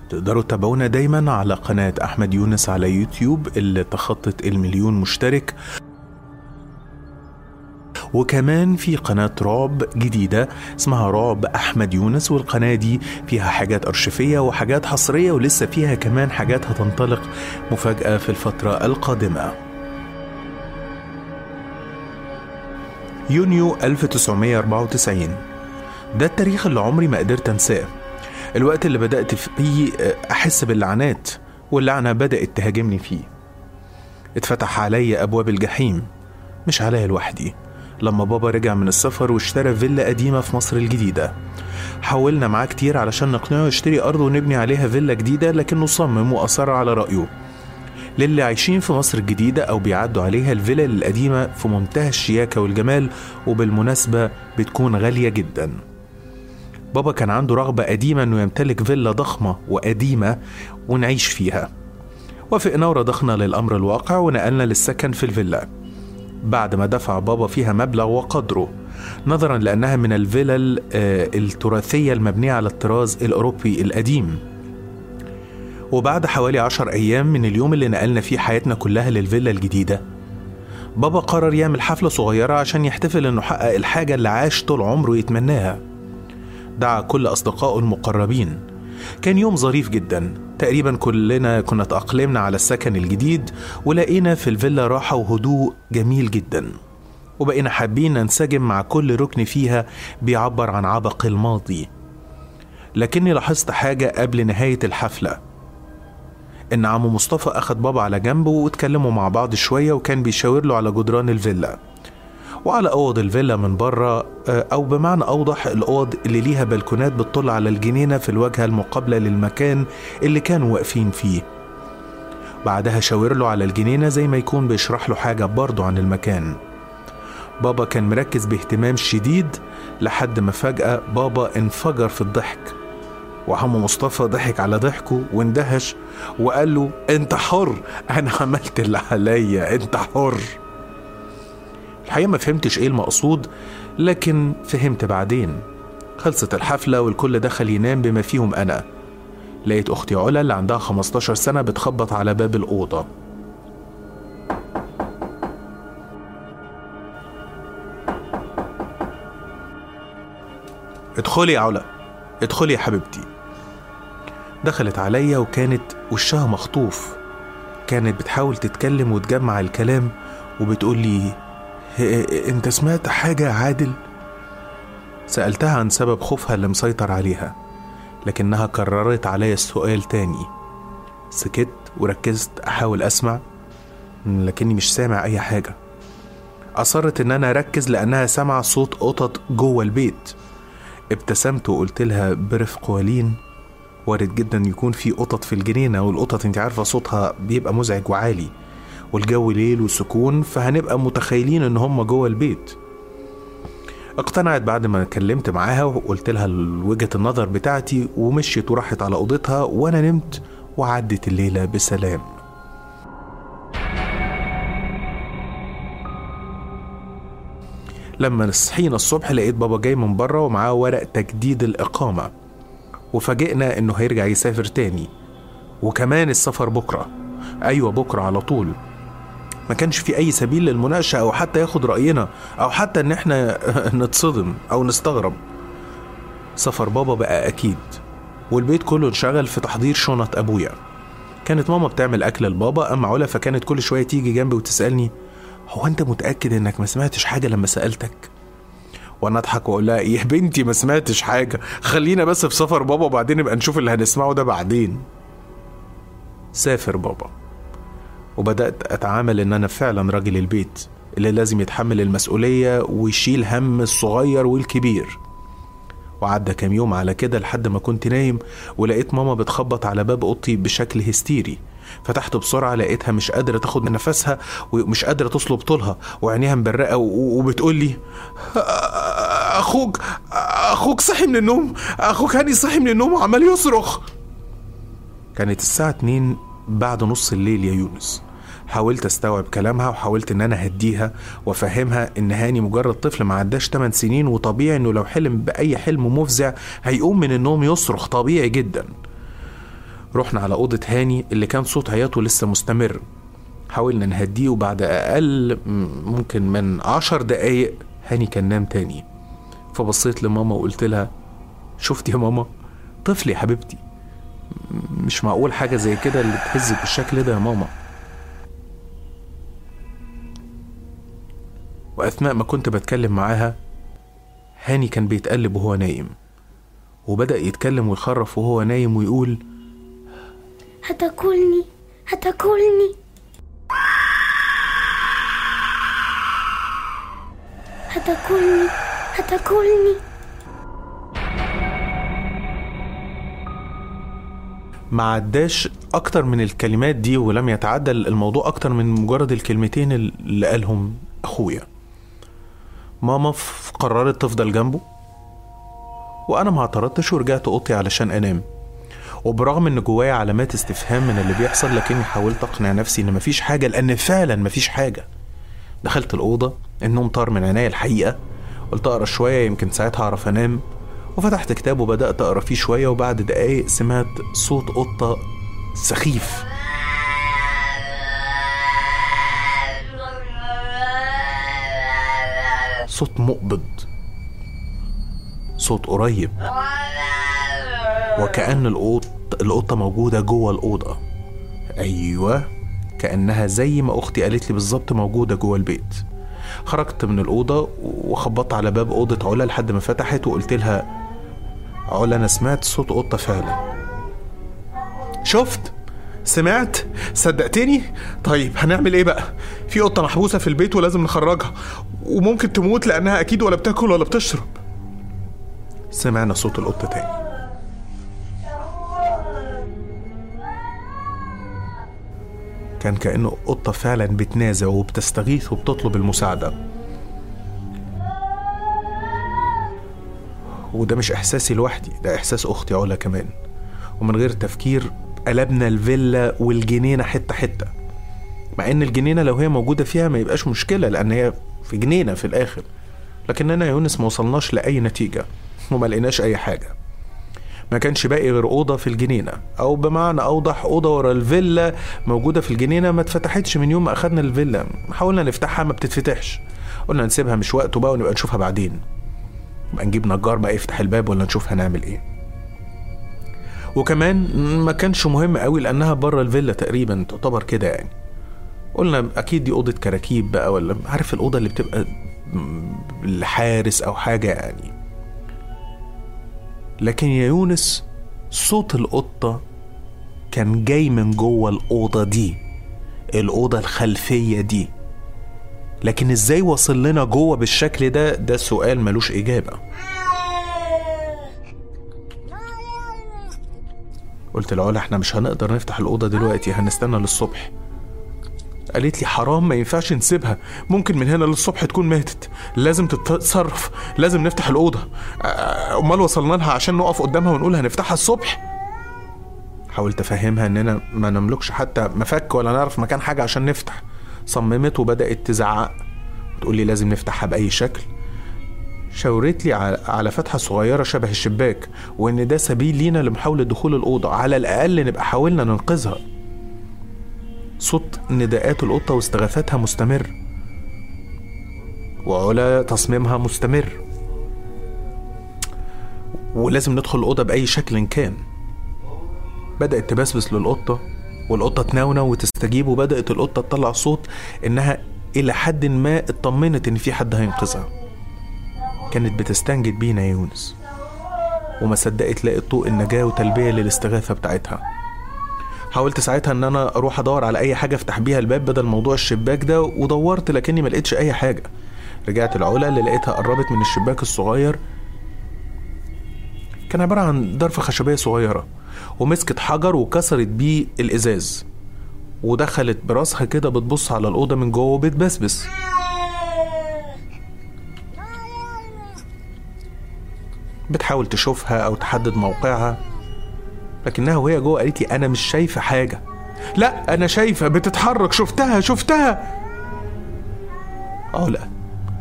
تقدروا تتابعونا دايما على قناة أحمد يونس على يوتيوب اللي تخطت المليون مشترك وكمان في قناة رعب جديدة اسمها رعب أحمد يونس والقناة دي فيها حاجات أرشيفية وحاجات حصرية ولسه فيها كمان حاجات هتنطلق مفاجأة في الفترة القادمة يونيو 1994 ده التاريخ اللي عمري ما قدرت انساه الوقت اللي بدأت فيه أحس باللعنات واللعنة بدأت تهاجمني فيه اتفتح عليا أبواب الجحيم مش عليا لوحدي لما بابا رجع من السفر واشترى فيلا قديمة في مصر الجديدة حاولنا معاه كتير علشان نقنعه يشتري أرض ونبني عليها فيلا جديدة لكنه صمم وأصر على رأيه للي عايشين في مصر الجديدة أو بيعدوا عليها الفيلا القديمة في منتهى الشياكة والجمال وبالمناسبة بتكون غالية جدا بابا كان عنده رغبة قديمة إنه يمتلك فيلا ضخمة وقديمة ونعيش فيها وافقنا ورضخنا للأمر الواقع ونقلنا للسكن في الفيلا بعد ما دفع بابا فيها مبلغ وقدره نظرا لأنها من الفلل التراثية المبنية على الطراز الأوروبي القديم وبعد حوالي عشر أيام من اليوم اللي نقلنا فيه حياتنا كلها للفيلا الجديدة بابا قرر يعمل حفلة صغيرة عشان يحتفل إنه حقق الحاجة اللي عاش طول عمره يتمناها دعا كل أصدقائه المقربين كان يوم ظريف جدا تقريبا كلنا كنا تأقلمنا على السكن الجديد ولقينا في الفيلا راحة وهدوء جميل جدا وبقينا حابين ننسجم مع كل ركن فيها بيعبر عن عبق الماضي لكني لاحظت حاجة قبل نهاية الحفلة إن عمو مصطفى أخد بابا على جنبه واتكلموا مع بعض شوية وكان بيشاور له على جدران الفيلا وعلى أوض الفيلا من بره أو بمعنى أوضح الأوض اللي ليها بلكونات بتطل على الجنينة في الواجهة المقابلة للمكان اللي كانوا واقفين فيه بعدها شاور له على الجنينة زي ما يكون بيشرح له حاجة برضه عن المكان بابا كان مركز باهتمام شديد لحد ما فجأة بابا انفجر في الضحك وعمو مصطفى ضحك على ضحكه واندهش وقال له انت حر انا عملت اللي عليا انت حر الحقيقة ما فهمتش ايه المقصود لكن فهمت بعدين خلصت الحفلة والكل دخل ينام بما فيهم أنا لقيت أختي علا اللي عندها 15 سنة بتخبط على باب الأوضة ادخلي يا علا ادخلي يا حبيبتي دخلت عليا وكانت وشها مخطوف كانت بتحاول تتكلم وتجمع الكلام وبتقول لي انت سمعت حاجة يا عادل؟ سألتها عن سبب خوفها اللي مسيطر عليها لكنها كررت عليا السؤال تاني سكت وركزت أحاول أسمع لكني مش سامع أي حاجة أصرت إن أنا أركز لأنها سامعة صوت قطط جوه البيت ابتسمت وقلت لها برفق ولين وارد جدا يكون في قطط في الجنينة والقطط انت عارفة صوتها بيبقى مزعج وعالي والجو ليل وسكون فهنبقى متخيلين ان هم جوه البيت اقتنعت بعد ما اتكلمت معاها وقلت لها وجهة النظر بتاعتي ومشيت وراحت على اوضتها وانا نمت وعدت الليلة بسلام لما صحينا الصبح لقيت بابا جاي من بره ومعاه ورق تجديد الإقامة وفاجئنا إنه هيرجع يسافر تاني وكمان السفر بكرة أيوة بكرة على طول ما كانش في أي سبيل للمناقشة أو حتى ياخد رأينا أو حتى إن إحنا نتصدم أو نستغرب سفر بابا بقى أكيد والبيت كله انشغل في تحضير شنط أبويا كانت ماما بتعمل أكل لبابا أما علا فكانت كل شوية تيجي جنبي وتسألني هو أنت متأكد إنك ما سمعتش حاجة لما سألتك؟ وانا اضحك واقول لها يا بنتي ما سمعتش حاجه خلينا بس في سفر بابا وبعدين نبقى نشوف اللي هنسمعه ده بعدين سافر بابا وبدات اتعامل ان انا فعلا راجل البيت اللي لازم يتحمل المسؤوليه ويشيل هم الصغير والكبير وعدى كام يوم على كده لحد ما كنت نايم ولقيت ماما بتخبط على باب اوضتي بشكل هستيري فتحت بسرعة لقيتها مش قادرة تاخد من نفسها ومش قادرة تصلب طولها وعينيها مبرقة وبتقول لي أخوك أخوك صحي من النوم أخوك هاني صحي من النوم وعمال يصرخ كانت الساعة اتنين بعد نص الليل يا يونس حاولت استوعب كلامها وحاولت ان انا اهديها وافهمها ان هاني مجرد طفل ما عداش 8 سنين وطبيعي انه لو حلم باي حلم مفزع هيقوم من النوم يصرخ طبيعي جدا رحنا على أوضة هاني اللي كان صوت عياطه لسه مستمر حاولنا نهديه وبعد أقل ممكن من عشر دقايق هاني كان نام تاني فبصيت لماما وقلت لها شفت يا ماما طفل يا حبيبتي مش معقول حاجة زي كده اللي تهزك بالشكل ده يا ماما وأثناء ما كنت بتكلم معاها هاني كان بيتقلب وهو نايم وبدأ يتكلم ويخرف وهو نايم ويقول هتاكلني هتاكلني هتاكلني هتاكلني ما عداش اكتر من الكلمات دي ولم يتعدى الموضوع اكتر من مجرد الكلمتين اللي قالهم اخويا ماما قررت تفضل جنبه وانا ما اعترضتش ورجعت اوضتي علشان انام وبرغم ان جوايا علامات استفهام من اللي بيحصل لكني حاولت اقنع نفسي ان مفيش حاجه لان فعلا مفيش حاجه دخلت الاوضه النوم طار من عينيا الحقيقه قلت اقرا شويه يمكن ساعتها اعرف انام وفتحت كتاب وبدات اقرا فيه شويه وبعد دقايق سمعت صوت قطه سخيف صوت مقبض صوت قريب وكأن القط القطة موجودة جوه الأوضة أيوة كأنها زي ما أختي قالت لي بالظبط موجودة جوه البيت خرجت من الأوضة وخبطت على باب أوضة علا لحد ما فتحت وقلت لها علا أنا سمعت صوت قطة فعلا شفت سمعت صدقتني طيب هنعمل ايه بقى في قطه محبوسه في البيت ولازم نخرجها وممكن تموت لانها اكيد ولا بتاكل ولا بتشرب سمعنا صوت القطه تاني كان كأنه قطة فعلا بتنازع وبتستغيث وبتطلب المساعدة وده مش إحساسي لوحدي ده إحساس أختي علا كمان ومن غير تفكير قلبنا الفيلا والجنينة حتة حتة مع إن الجنينة لو هي موجودة فيها ما يبقاش مشكلة لأن هي في جنينة في الآخر لكننا يا يونس ما وصلناش لأي نتيجة وما لقيناش أي حاجة ما كانش باقي غير أوضة في الجنينة أو بمعنى أوضح أوضة ورا الفيلا موجودة في الجنينة ما اتفتحتش من يوم ما أخدنا الفيلا حاولنا نفتحها ما بتتفتحش قلنا نسيبها مش وقته بقى ونبقى نشوفها بعدين نبقى نجيب نجار بقى يفتح الباب ولا نشوف هنعمل ايه وكمان ما كانش مهم قوي لانها بره الفيلا تقريبا تعتبر كده يعني قلنا اكيد دي اوضه كراكيب بقى ولا عارف الاوضه اللي بتبقى الحارس او حاجه يعني لكن يا يونس صوت القطه كان جاي من جوه الاوضه دي الاوضه الخلفيه دي لكن ازاي وصل لنا جوه بالشكل ده ده سؤال ملوش اجابه قلت لعلا احنا مش هنقدر نفتح الأوضة دلوقتي هنستنى للصبح قالت لي حرام ما ينفعش نسيبها ممكن من هنا للصبح تكون ماتت لازم تتصرف لازم نفتح الأوضة أمال وصلنا لها عشان نقف قدامها ونقول هنفتحها الصبح حاولت أفهمها إننا ما نملكش حتى مفك ولا نعرف مكان حاجة عشان نفتح صممت وبدأت تزعق تقول لي لازم نفتحها بأي شكل شاورت لي على فتحة صغيرة شبه الشباك وإن ده سبيل لينا لمحاولة دخول الأوضة على الأقل نبقى حاولنا ننقذها صوت نداءات القطة واستغاثاتها مستمر وعلا تصميمها مستمر ولازم ندخل الأوضة بأي شكل كان بدأت تبسبس للقطة والقطة تنونة وتستجيب وبدأت القطة تطلع صوت إنها إلى حد ما اطمنت إن في حد هينقذها كانت بتستنجد بينا يا يونس وما صدقت لقت طوق النجاة وتلبية للاستغاثة بتاعتها حاولت ساعتها ان انا اروح ادور على اي حاجه افتح بيها الباب بدل موضوع الشباك ده ودورت لكني ما لقيتش اي حاجه رجعت العلا اللي لقيتها قربت من الشباك الصغير كان عباره عن ضرفه خشبيه صغيره ومسكت حجر وكسرت بيه الازاز ودخلت براسها كده بتبص على الاوضه من جوه وبتبسبس بتحاول تشوفها او تحدد موقعها لكنها وهي جوه قالت لي انا مش شايفه حاجه لا انا شايفه بتتحرك شفتها شفتها اه لا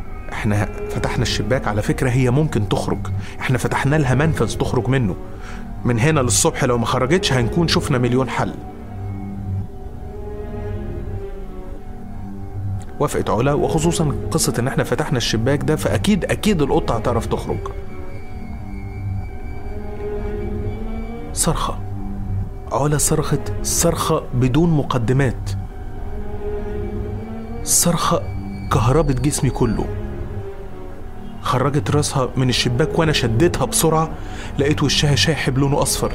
احنا فتحنا الشباك على فكره هي ممكن تخرج احنا فتحنا لها منفذ تخرج منه من هنا للصبح لو ما خرجتش هنكون شفنا مليون حل وافقت علا وخصوصا قصة ان احنا فتحنا الشباك ده فاكيد اكيد القطة هتعرف تخرج صرخة علا صرخت صرخة بدون مقدمات صرخة كهربت جسمي كله خرجت راسها من الشباك وانا شديتها بسرعة لقيت وشها شاحب لونه اصفر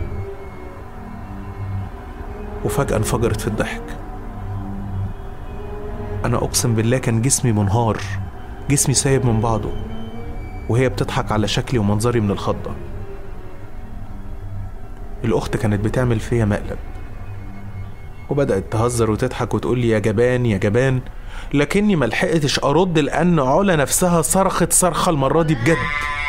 وفجأة انفجرت في الضحك انا اقسم بالله كان جسمي منهار جسمي سايب من بعضه وهي بتضحك على شكلي ومنظري من الخضة الأخت كانت بتعمل فيا مقلب وبدأت تهزر وتضحك وتقول لي يا جبان يا جبان لكني ملحقتش أرد لأن علا نفسها صرخت صرخة المرة دي بجد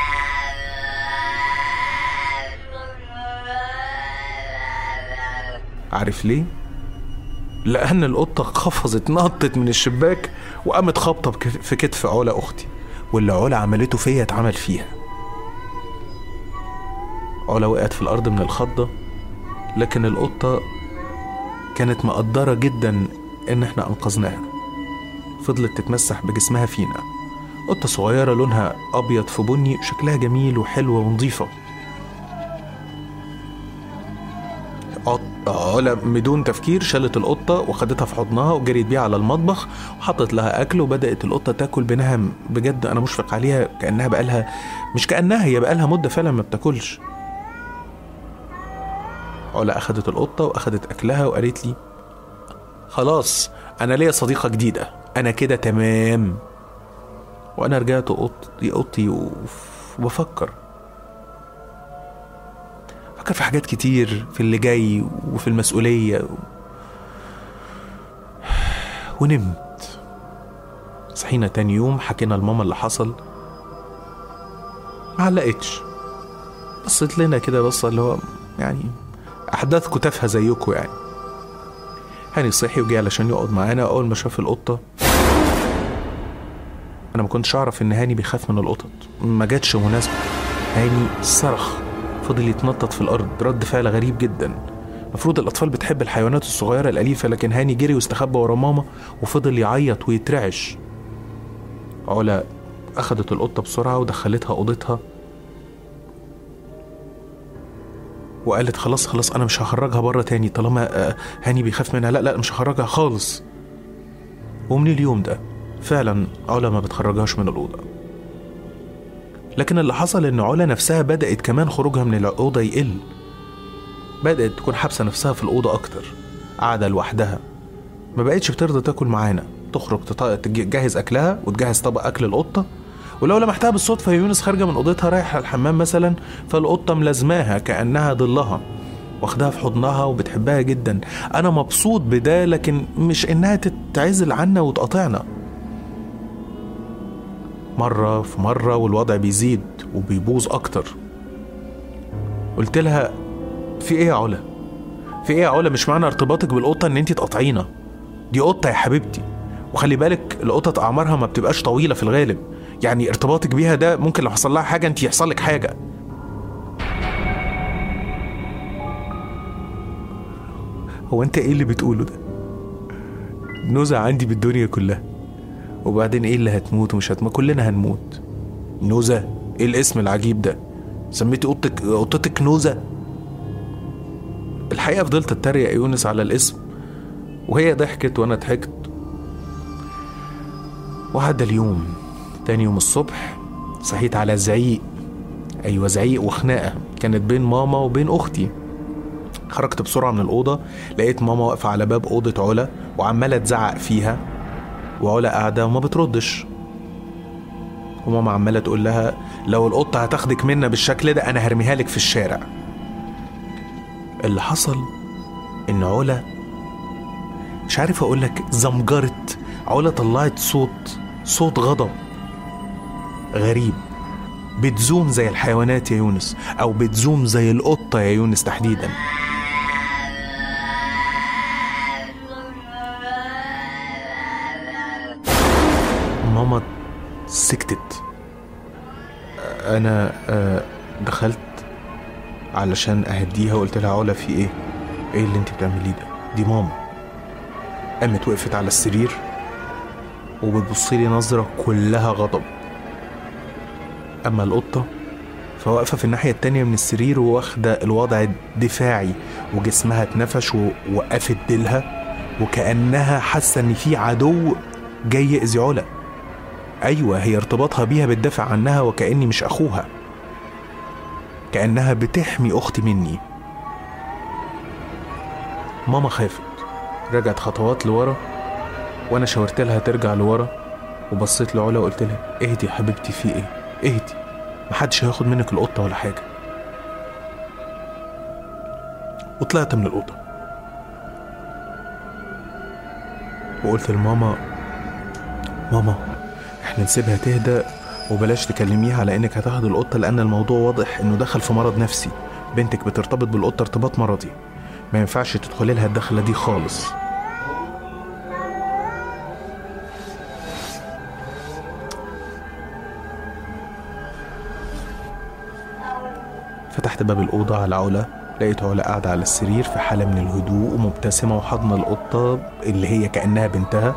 عارف ليه؟ لأن القطة قفزت نطت من الشباك وقامت خابطة بكف- في كتف علا أختي واللي علا عملته فيا اتعمل فيها علا وقعت في الأرض من الخضة لكن القطة كانت مقدرة جدا إن إحنا أنقذناها فضلت تتمسح بجسمها فينا قطة صغيرة لونها أبيض في بني شكلها جميل وحلوة ونظيفة عط- علا بدون تفكير شالت القطة وخدتها في حضنها وجريت بيها على المطبخ وحطت لها أكل وبدأت القطة تاكل بنهم بجد أنا مشفق عليها كأنها بقالها مش كأنها هي بقالها مدة فعلا ما بتاكلش علا أخدت القطة وأخدت أكلها وقالت لي خلاص أنا ليا صديقة جديدة أنا كده تمام وأنا رجعت أوضتي أوضتي وف- وبفكر فكر في حاجات كتير في اللي جاي وفي المسؤولية ونمت صحينا تاني يوم حكينا لماما اللي حصل ما علقتش بصيت لنا كده بصة اللي هو يعني أحداثكم تافهة زيكم يعني هاني صحي وجي علشان يقعد معانا أول ما شاف القطة أنا ما كنتش أعرف إن هاني بيخاف من القطط ما جاتش مناسبة هاني صرخ فضل يتنطط في الأرض رد فعل غريب جدا المفروض الأطفال بتحب الحيوانات الصغيرة الأليفة لكن هاني جري واستخبى ورا ماما وفضل يعيط ويترعش علا أخدت القطة بسرعة ودخلتها أوضتها وقالت خلاص خلاص انا مش هخرجها بره تاني طالما آه، هاني بيخاف منها لا لا مش هخرجها خالص ومن اليوم ده فعلا علا ما بتخرجهاش من الاوضه لكن اللي حصل ان علا نفسها بدات كمان خروجها من الاوضه يقل بدات تكون حابسه نفسها في الاوضه اكتر قاعده لوحدها ما بقتش بترضى تاكل معانا تخرج تط- تجهز اكلها وتجهز طبق اكل القطه ولو لمحتها بالصدفه يونس خارجه من اوضتها رايحه الحمام مثلا فالقطه ملازماها كانها ضلها واخدها في حضنها وبتحبها جدا انا مبسوط بده لكن مش انها تتعزل عنا وتقاطعنا مرة في مرة والوضع بيزيد وبيبوظ أكتر قلت لها في إيه يا علا؟ في إيه يا علا مش معنى ارتباطك بالقطة إن أنت تقاطعينا دي قطة يا حبيبتي وخلي بالك القطط أعمارها ما بتبقاش طويلة في الغالب يعني ارتباطك بيها ده ممكن لو حصل لها حاجة أنت يحصل لك حاجة هو أنت إيه اللي بتقوله ده؟ نزع عندي بالدنيا كلها وبعدين ايه اللي هتموت ومش هتموت كلنا هنموت نوزة ايه الاسم العجيب ده سميتي قطتك قطتك نوزة الحقيقة فضلت اتريق يا يونس على الاسم وهي ضحكت وانا ضحكت وعدى اليوم تاني يوم الصبح صحيت على زعيق ايوه زعيق وخناقة كانت بين ماما وبين اختي خرجت بسرعة من الأوضة لقيت ماما واقفة على باب أوضة علا وعمالة تزعق فيها وعلا قاعدة وما بتردش وماما عمالة تقول لها لو القطة هتاخدك منا بالشكل ده أنا هرميها لك في الشارع اللي حصل إن علا مش عارف أقول لك زمجرت علا طلعت صوت صوت غضب غريب بتزوم زي الحيوانات يا يونس أو بتزوم زي القطة يا يونس تحديداً ماما سكتت انا آه، دخلت علشان اهديها وقلت لها علا في ايه ايه اللي انت بتعمليه ده دي ماما قامت وقفت على السرير وبتبصلي نظرة كلها غضب أما القطة فواقفة في الناحية التانية من السرير وواخدة الوضع الدفاعي وجسمها اتنفش ووقفت ديلها وكأنها حاسة إن في عدو جاي يأذي علا أيوة هي ارتباطها بيها بتدافع عنها وكأني مش أخوها كأنها بتحمي أختي مني ماما خافت رجعت خطوات لورا وانا شاورت لها ترجع لورا وبصيت لعلا وقلت لها اهدي يا حبيبتي في ايه اهدي محدش هياخد منك القطه ولا حاجه وطلعت من الاوضه وقلت لماما ماما احنا نسيبها تهدى وبلاش تكلميها على انك هتاخد القطه لان الموضوع واضح انه دخل في مرض نفسي بنتك بترتبط بالقطه ارتباط مرضي ما ينفعش تدخلي لها الدخله دي خالص فتحت باب الأوضة على علا لقيت علا قاعدة على السرير في حالة من الهدوء ومبتسمة وحضن القطة اللي هي كأنها بنتها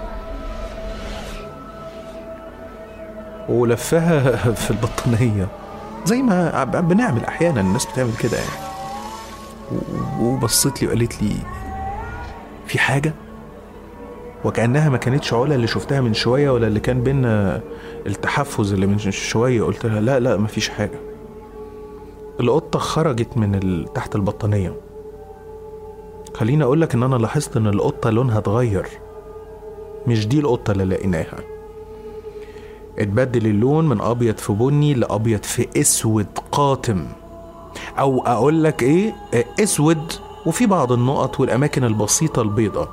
ولفها في البطانية زي ما بنعمل أحيانا الناس بتعمل كده يعني وبصت لي وقالت لي في حاجة وكأنها ما كانتش علا اللي شفتها من شوية ولا اللي كان بينا التحفز اللي من شوية قلت لها لا لا مفيش حاجة القطة خرجت من ال... تحت البطانية خليني أقول لك إن أنا لاحظت إن القطة لونها اتغير مش دي القطة اللي لقيناها اتبدل اللون من أبيض في بني لأبيض في أسود قاتم أو أقول لك إيه أسود وفي بعض النقط والأماكن البسيطة البيضة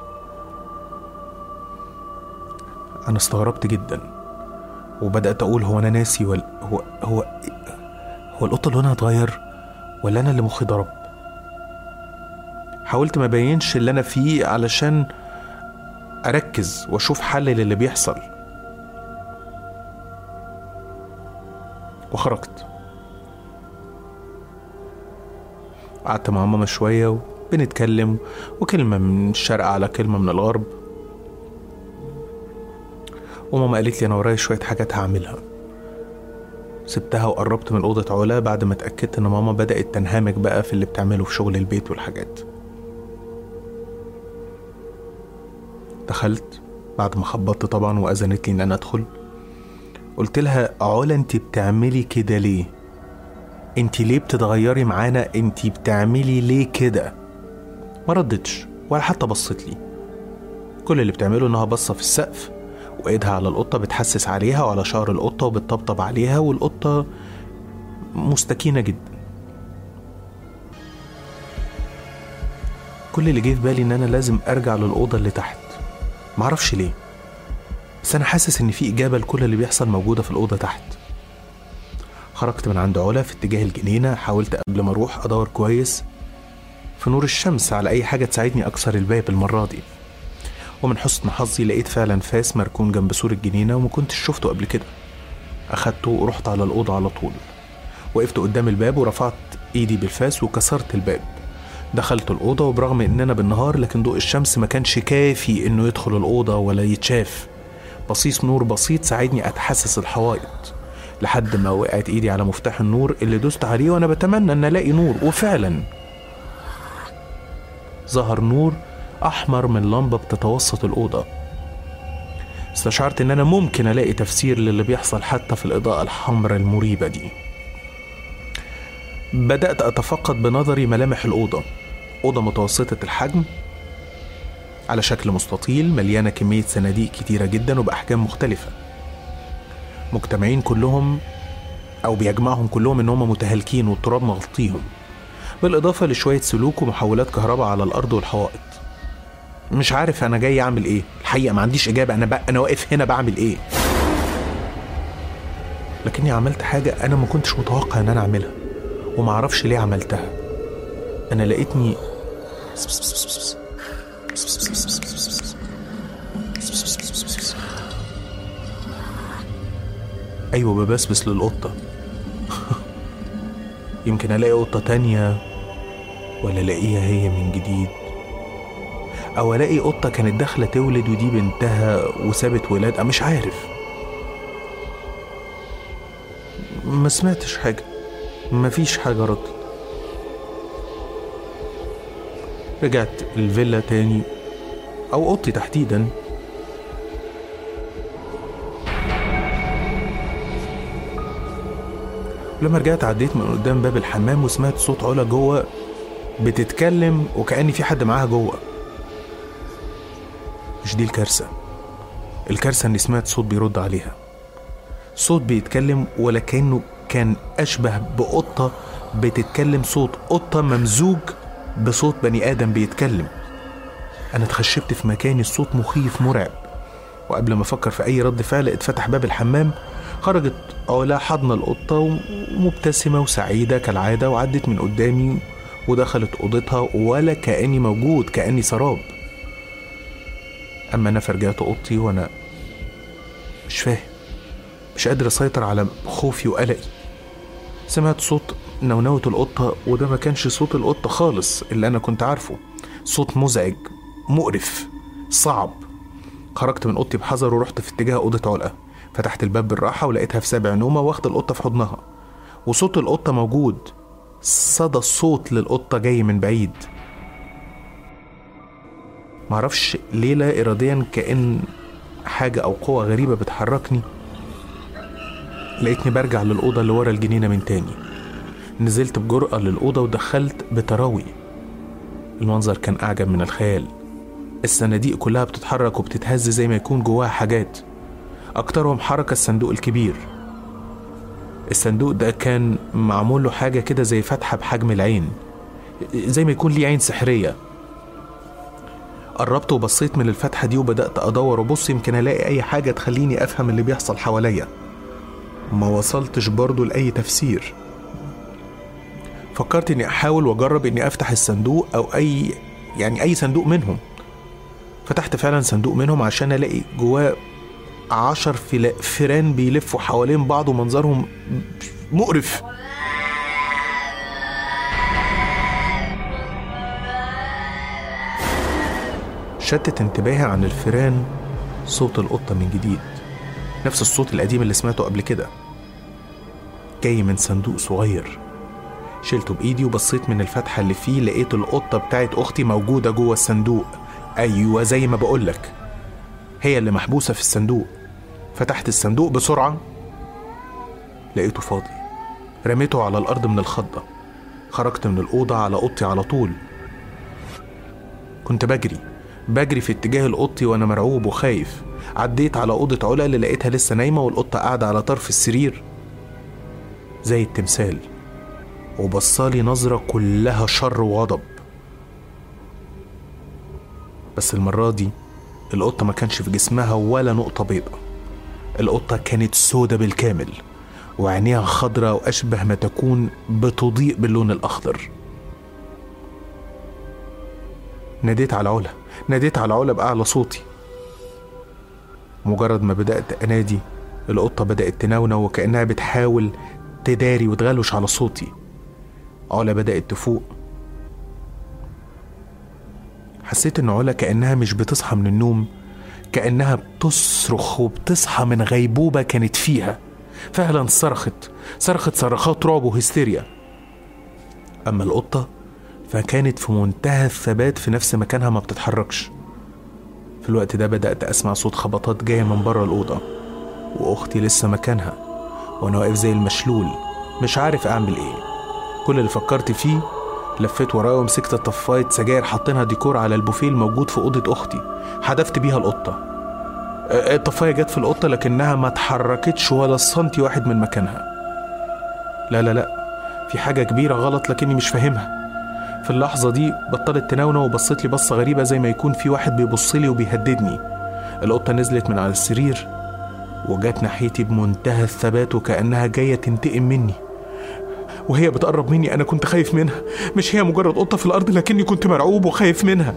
أنا استغربت جدا وبدأت أقول هو أنا ناسي ولا هو هو هو القطة لونها اتغير ولا أنا اللي مخي ضرب حاولت ما بينش اللي أنا فيه علشان أركز وأشوف حل للي بيحصل وخرجت قعدت مع ماما شوية وبنتكلم وكلمة من الشرق على كلمة من الغرب وماما قالت لي أنا ورايا شوية حاجات هعملها سبتها وقربت من أوضة علا بعد ما اتأكدت إن ماما بدأت تنهمك بقى في اللي بتعمله في شغل البيت والحاجات دخلت بعد ما خبطت طبعا وأذنت لي إن أنا أدخل قلت لها علا أنت بتعملي كده ليه؟ أنت ليه بتتغيري معانا؟ أنت بتعملي ليه كده؟ ما ردتش ولا حتى بصت لي كل اللي بتعمله إنها باصة في السقف وايدها على القطة بتحسس عليها وعلى شعر القطة وبتطبطب عليها والقطة مستكينة جدا كل اللي جه في بالي ان انا لازم ارجع للأوضة اللي تحت معرفش ليه بس انا حاسس ان في اجابة لكل اللي بيحصل موجودة في الأوضة تحت خرجت من عند علا في اتجاه الجنينة حاولت قبل ما اروح ادور كويس في نور الشمس على اي حاجة تساعدني اكسر الباب المرة دي ومن حسن حظي لقيت فعلا فاس مركون جنب سور الجنينة وما كنتش شفته قبل كده أخدته ورحت على الأوضة على طول وقفت قدام الباب ورفعت إيدي بالفاس وكسرت الباب دخلت الأوضة وبرغم إننا بالنهار لكن ضوء الشمس ما كانش كافي إنه يدخل الأوضة ولا يتشاف بصيص نور بسيط ساعدني أتحسس الحوائط لحد ما وقعت إيدي على مفتاح النور اللي دوست عليه وأنا بتمنى إن ألاقي نور وفعلا ظهر نور أحمر من لمبة بتتوسط الأوضة استشعرت إن أنا ممكن ألاقي تفسير للي بيحصل حتى في الإضاءة الحمراء المريبة دي بدأت أتفقد بنظري ملامح الأوضة أوضة متوسطة الحجم على شكل مستطيل مليانة كمية صناديق كتيرة جدا وبأحجام مختلفة مجتمعين كلهم أو بيجمعهم كلهم إن هم متهالكين والتراب مغطيهم بالإضافة لشوية سلوك ومحولات كهرباء على الأرض والحوائط مش عارف انا جاي اعمل ايه الحقيقه ما عنديش اجابه انا بقى انا واقف هنا بعمل ايه لكني عملت حاجه انا ما كنتش متوقع ان انا اعملها وما اعرفش ليه عملتها انا لقيتني ايوه ببسبس للقطه يمكن الاقي قطة تانية ولا الاقيها هي من جديد او الاقي قطة كانت داخلة تولد ودي بنتها وسابت ولادها مش عارف ما سمعتش حاجة مفيش حاجة ردت رجعت الفيلا تاني أو أوضتي تحديدا لما رجعت عديت من قدام باب الحمام وسمعت صوت علا جوه بتتكلم وكأني في حد معاها جوه مش دي الكارثة الكارثة إني سمعت صوت بيرد عليها صوت بيتكلم ولكنه كان أشبه بقطة بتتكلم صوت قطة ممزوج بصوت بني آدم بيتكلم أنا اتخشبت في مكاني الصوت مخيف مرعب وقبل ما أفكر في أي رد فعل اتفتح باب الحمام خرجت علا حضن القطة ومبتسمة وسعيدة كالعادة وعدت من قدامي ودخلت أوضتها ولا كأني موجود كأني سراب أما أنا فرجعت أوضتي وأنا مش فاهم مش قادر أسيطر على خوفي وقلقي سمعت صوت نونوة القطة وده ما كانش صوت القطة خالص اللي أنا كنت عارفه صوت مزعج مقرف صعب خرجت من أوضتي بحذر ورحت في اتجاه أوضة علقة فتحت الباب بالراحة ولقيتها في سابع نومة واخدة القطة في حضنها وصوت القطة موجود صدى الصوت للقطة جاي من بعيد معرفش ليه لا إراديا كأن حاجة أو قوة غريبة بتحركني لقيتني برجع للأوضة اللي ورا الجنينة من تاني نزلت بجرأة للأوضة ودخلت بتراوي المنظر كان أعجب من الخيال الصناديق كلها بتتحرك وبتتهز زي ما يكون جواها حاجات أكترهم حركة الصندوق الكبير الصندوق ده كان معمول له حاجة كده زي فتحة بحجم العين زي ما يكون ليه عين سحرية قربت وبصيت من الفتحة دي وبدأت أدور وبص يمكن ألاقي أي حاجة تخليني أفهم اللي بيحصل حواليا ما وصلتش برضو لأي تفسير فكرت إني أحاول وأجرب إني أفتح الصندوق أو أي يعني أي صندوق منهم فتحت فعلا صندوق منهم عشان ألاقي جواه عشر فلا- فيران بيلفوا حوالين بعض ومنظرهم مقرف شتت انتباهي عن الفيران صوت القطة من جديد نفس الصوت القديم اللي سمعته قبل كده جاي من صندوق صغير شلته بإيدي وبصيت من الفتحة اللي فيه لقيت القطة بتاعت أختي موجودة جوه الصندوق أيوة زي ما بقولك هي اللي محبوسة في الصندوق فتحت الصندوق بسرعة لقيته فاضي رميته على الأرض من الخضة خرجت من الأوضة على أوضتي على طول كنت بجري بجري في اتجاه الأوضتي وأنا مرعوب وخايف عديت على أوضة علا اللي لقيتها لسه نايمة والقطة قاعدة على طرف السرير زي التمثال وبصالي نظرة كلها شر وغضب بس المرة دي القطة ما كانش في جسمها ولا نقطة بيضة القطة كانت سودة بالكامل وعينيها خضرة وأشبه ما تكون بتضيء باللون الأخضر ناديت على علا ناديت على علا بأعلى صوتي مجرد ما بدأت أنادي القطة بدأت تنونو وكأنها بتحاول تداري وتغلوش على صوتي علا بدأت تفوق حسيت إن علا كأنها مش بتصحى من النوم كأنها بتصرخ وبتصحى من غيبوبة كانت فيها فعلا صرخت صرخت صرخات رعب وهستيريا أما القطة فكانت في منتهى الثبات في نفس مكانها ما بتتحركش في الوقت ده بدأت أسمع صوت خبطات جاية من بره الأوضة وأختي لسه مكانها وأنا واقف زي المشلول مش عارف أعمل إيه كل اللي فكرت فيه لفيت ورايا ومسكت طفاية سجاير حاطينها ديكور على البوفيه الموجود في أوضة أختي حدفت بيها القطة آه، الطفاية جت في القطة لكنها ما اتحركتش ولا سنتي واحد من مكانها لا لا لا في حاجة كبيرة غلط لكني مش فاهمها في اللحظة دي بطلت تنونة وبصت لي بصة غريبة زي ما يكون في واحد بيبص لي وبيهددني القطة نزلت من على السرير وجت ناحيتي بمنتهى الثبات وكأنها جاية تنتقم مني وهي بتقرب مني أنا كنت خايف منها مش هي مجرد قطة في الأرض لكني كنت مرعوب وخايف منها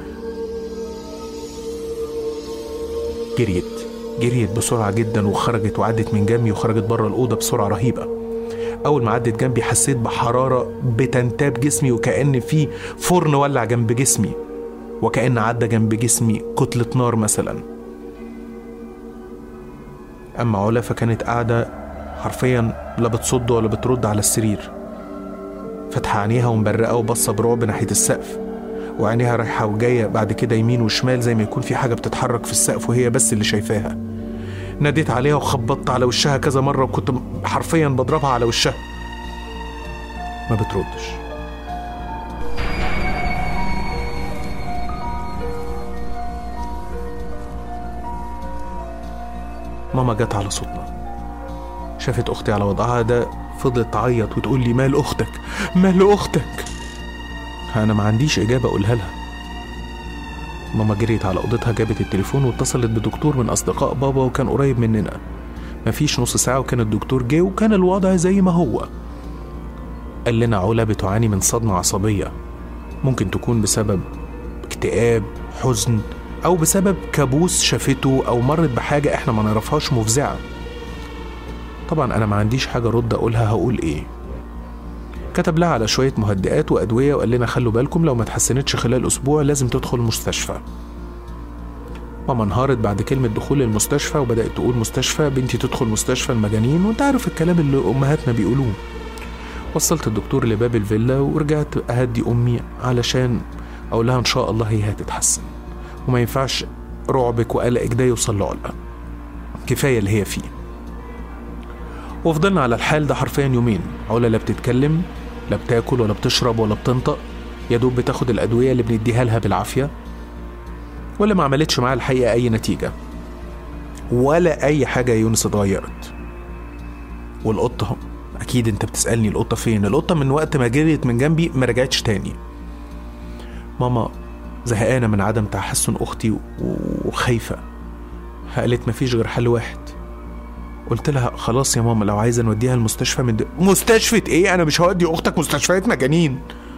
جريت جريت بسرعة جدا وخرجت وعدت من جنبي وخرجت بره الأوضة بسرعة رهيبة أول ما عدت جنبي حسيت بحرارة بتنتاب جسمي وكأن في فرن ولع جنب جسمي وكأن عدى جنب جسمي كتلة نار مثلا أما علا فكانت قاعدة حرفيا لا بتصد ولا بترد على السرير فاتحة عينيها ومبرقة وبصة برعب ناحية السقف وعينيها رايحة وجاية بعد كده يمين وشمال زي ما يكون في حاجة بتتحرك في السقف وهي بس اللي شايفاها ناديت عليها وخبطت على وشها كذا مرة وكنت حرفيا بضربها على وشها ما بتردش ماما جت على صوتنا شافت اختي على وضعها ده فضلت تعيط وتقول لي مال اختك مال اختك انا ما عنديش اجابه اقولها لها ماما جريت على اوضتها جابت التليفون واتصلت بدكتور من اصدقاء بابا وكان قريب مننا مفيش نص ساعه وكان الدكتور جه وكان الوضع زي ما هو قال لنا علا بتعاني من صدمه عصبيه ممكن تكون بسبب اكتئاب حزن او بسبب كابوس شافته او مرت بحاجه احنا ما نعرفهاش مفزعه طبعا انا ما عنديش حاجه رد اقولها هقول ايه كتب لها على شويه مهدئات وادويه وقال لنا خلوا بالكم لو ما اتحسنتش خلال اسبوع لازم تدخل المستشفى ماما انهارت بعد كلمة دخول المستشفى وبدأت تقول مستشفى بنتي تدخل مستشفى المجانين وانت عارف الكلام اللي أمهاتنا بيقولوه وصلت الدكتور لباب الفيلا ورجعت أهدي أمي علشان أقول لها إن شاء الله هي هتتحسن وما ينفعش رعبك وقلقك ده يوصل لعلا كفاية اللي هي فيه وفضلنا على الحال ده حرفيا يومين علا لا بتتكلم لا بتاكل ولا بتشرب ولا بتنطق يا دوب بتاخد الأدوية اللي بنديها لها بالعافية ولا ما عملتش معاها الحقيقة أي نتيجة ولا أي حاجة يا يونس اتغيرت والقطة أكيد أنت بتسألني القطة فين القطة من وقت ما جريت من جنبي ما رجعتش تاني ماما زهقانة من عدم تحسن أختي و- وخايفة قالت مفيش غير حل واحد قلت لها خلاص يا ماما لو عايزة نوديها المستشفى من د... مستشفى ايه انا مش هودي اختك مستشفيات مجانين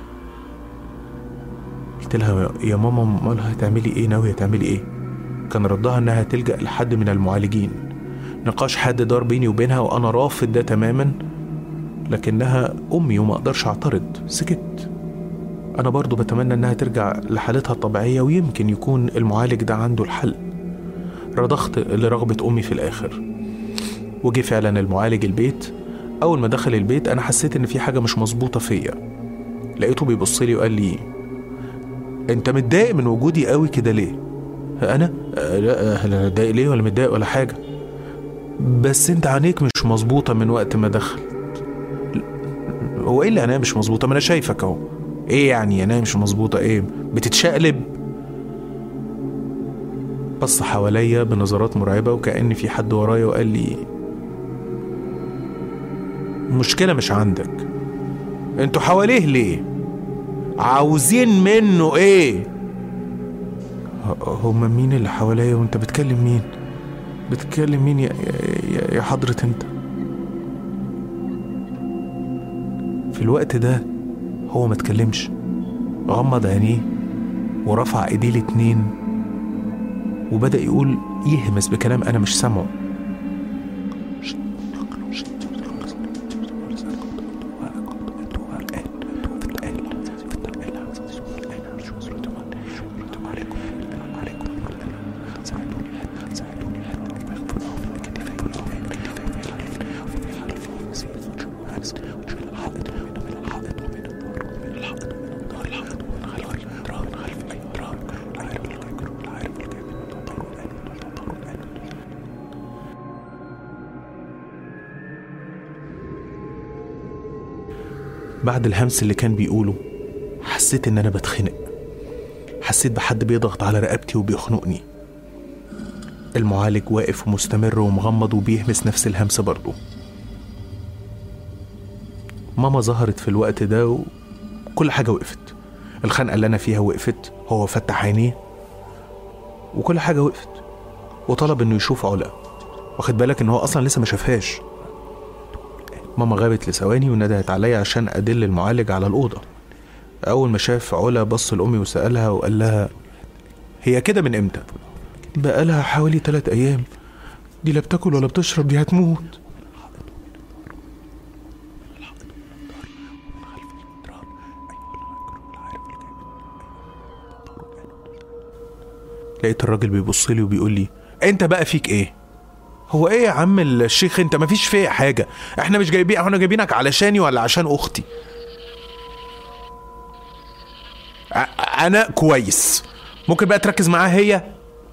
قلت لها يا ماما مالها هتعملي ايه ناوية تعملي ايه كان ردها انها تلجأ لحد من المعالجين نقاش حاد دار بيني وبينها وانا رافض ده تماما لكنها امي وما اقدرش اعترض سكت انا برضو بتمنى انها ترجع لحالتها الطبيعية ويمكن يكون المعالج ده عنده الحل رضخت لرغبة امي في الاخر وجه فعلا المعالج البيت اول ما دخل البيت انا حسيت ان في حاجة مش مظبوطة فيا لقيته بيبص لي وقال لي انت متضايق من وجودي قوي كده ليه انا آه، لا آه، لا متضايق ليه ولا متضايق ولا حاجه بس انت عينيك مش مظبوطه من وقت ما دخلت هو ايه اللي عينيا مش مظبوطه ما انا شايفك اهو ايه يعني عينيا مش مظبوطه ايه بتتشقلب بص حواليا بنظرات مرعبه وكأن في حد ورايا وقال لي المشكله مش عندك انتوا حواليه ليه عاوزين منه ايه ه- هما مين اللي حواليا وانت بتكلم مين بتكلم مين يا, يا, يا حضرة انت في الوقت ده هو ما اتكلمش غمض عينيه ورفع ايديه الاتنين وبدأ يقول يهمس بكلام انا مش سامعه بعد الهمس اللي كان بيقوله حسيت ان انا بتخنق حسيت بحد بيضغط على رقبتي وبيخنقني المعالج واقف ومستمر ومغمض وبيهمس نفس الهمس برضه ماما ظهرت في الوقت ده وكل حاجة وقفت الخنقة اللي أنا فيها وقفت هو فتح عينيه وكل حاجة وقفت وطلب إنه يشوف علا واخد بالك إن هو أصلا لسه ما شافهاش ماما غابت لثواني وندهت عليا عشان أدل المعالج على الأوضة أول ما شاف علا بص لأمي وسألها وقال لها هي كده من إمتى؟ بقالها حوالي تلات أيام دي لا بتاكل ولا بتشرب دي هتموت لقيت الراجل بيبص لي وبيقول لي انت بقى فيك ايه هو ايه يا عم الشيخ انت مفيش فيا حاجه احنا مش جايبين احنا جايبينك علشاني ولا عشان اختي ا- انا كويس ممكن بقى تركز معاها هي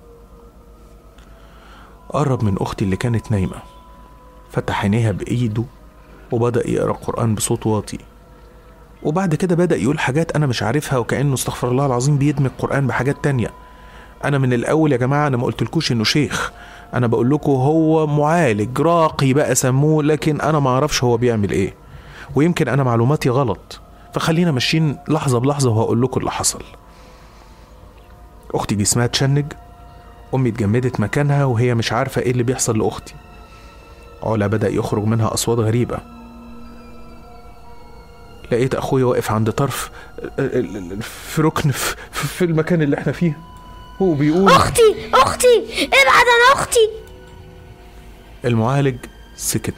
قرب من اختي اللي كانت نايمه فتح عينيها بايده وبدا يقرا قران بصوت واطي وبعد كده بدا يقول حاجات انا مش عارفها وكانه استغفر الله العظيم بيدمج القران بحاجات تانية انا من الاول يا جماعه انا ما قلتلكوش انه شيخ انا بقول لكم هو معالج راقي بقى سموه لكن انا ما اعرفش هو بيعمل ايه ويمكن انا معلوماتي غلط فخلينا ماشيين لحظه بلحظه وهقول لكم اللي حصل اختي جسمها اتشنج امي اتجمدت مكانها وهي مش عارفه ايه اللي بيحصل لاختي علا بدا يخرج منها اصوات غريبه لقيت اخويا واقف عند طرف ال- ال- ال- في ركن في, في المكان اللي احنا فيه هو بيقول اختي اختي ابعد عن اختي المعالج سكت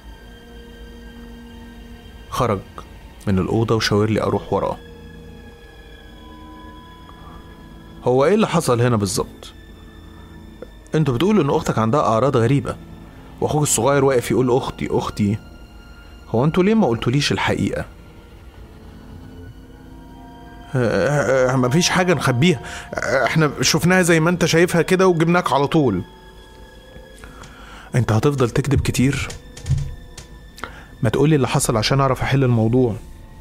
خرج من الأوضة وشاور لي أروح وراه هو إيه اللي حصل هنا بالظبط؟ أنتوا بتقولوا إن أختك عندها أعراض غريبة وأخوك الصغير واقف يقول أختي أختي هو أنتوا ليه ما قلتوليش الحقيقة؟ آه، آه، مفيش حاجة نخبيها آه، احنا شفناها زي ما انت شايفها كده وجبناك على طول انت هتفضل تكذب كتير ما تقولي اللي حصل عشان اعرف احل الموضوع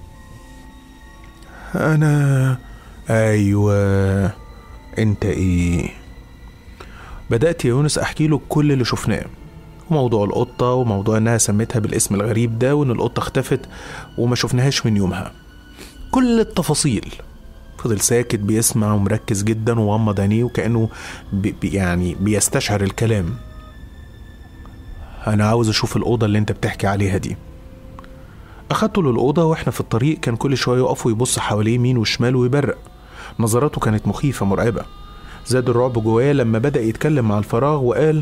انا ايوه انت ايه بدأت يا يونس احكي له كل اللي شفناه وموضوع القطة وموضوع انها سميتها بالاسم الغريب ده وان القطة اختفت وما شفناهاش من يومها كل التفاصيل فضل ساكت بيسمع ومركز جدا وغمض عينيه وكأنه بي بي- يعني بيستشعر الكلام أنا عاوز أشوف الأوضة اللي أنت بتحكي عليها دي أخدته للأوضة وإحنا في الطريق كان كل شوية يقف ويبص حواليه يمين وشمال ويبرق نظراته كانت مخيفة مرعبة زاد الرعب جواه لما بدأ يتكلم مع الفراغ وقال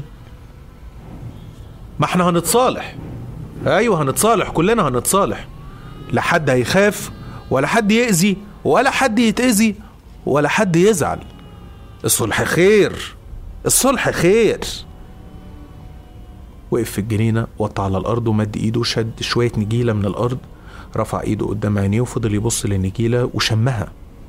ما احنا هنتصالح ايوه هنتصالح كلنا هنتصالح لا حد هيخاف ولا حد يأذي ولا حد يتأذي ولا حد يزعل الصلح خير الصلح خير وقف في الجنينة وطى على الأرض ومد إيده وشد شوية نجيلة من الأرض رفع إيده قدام عينيه وفضل يبص للنجيلة وشمها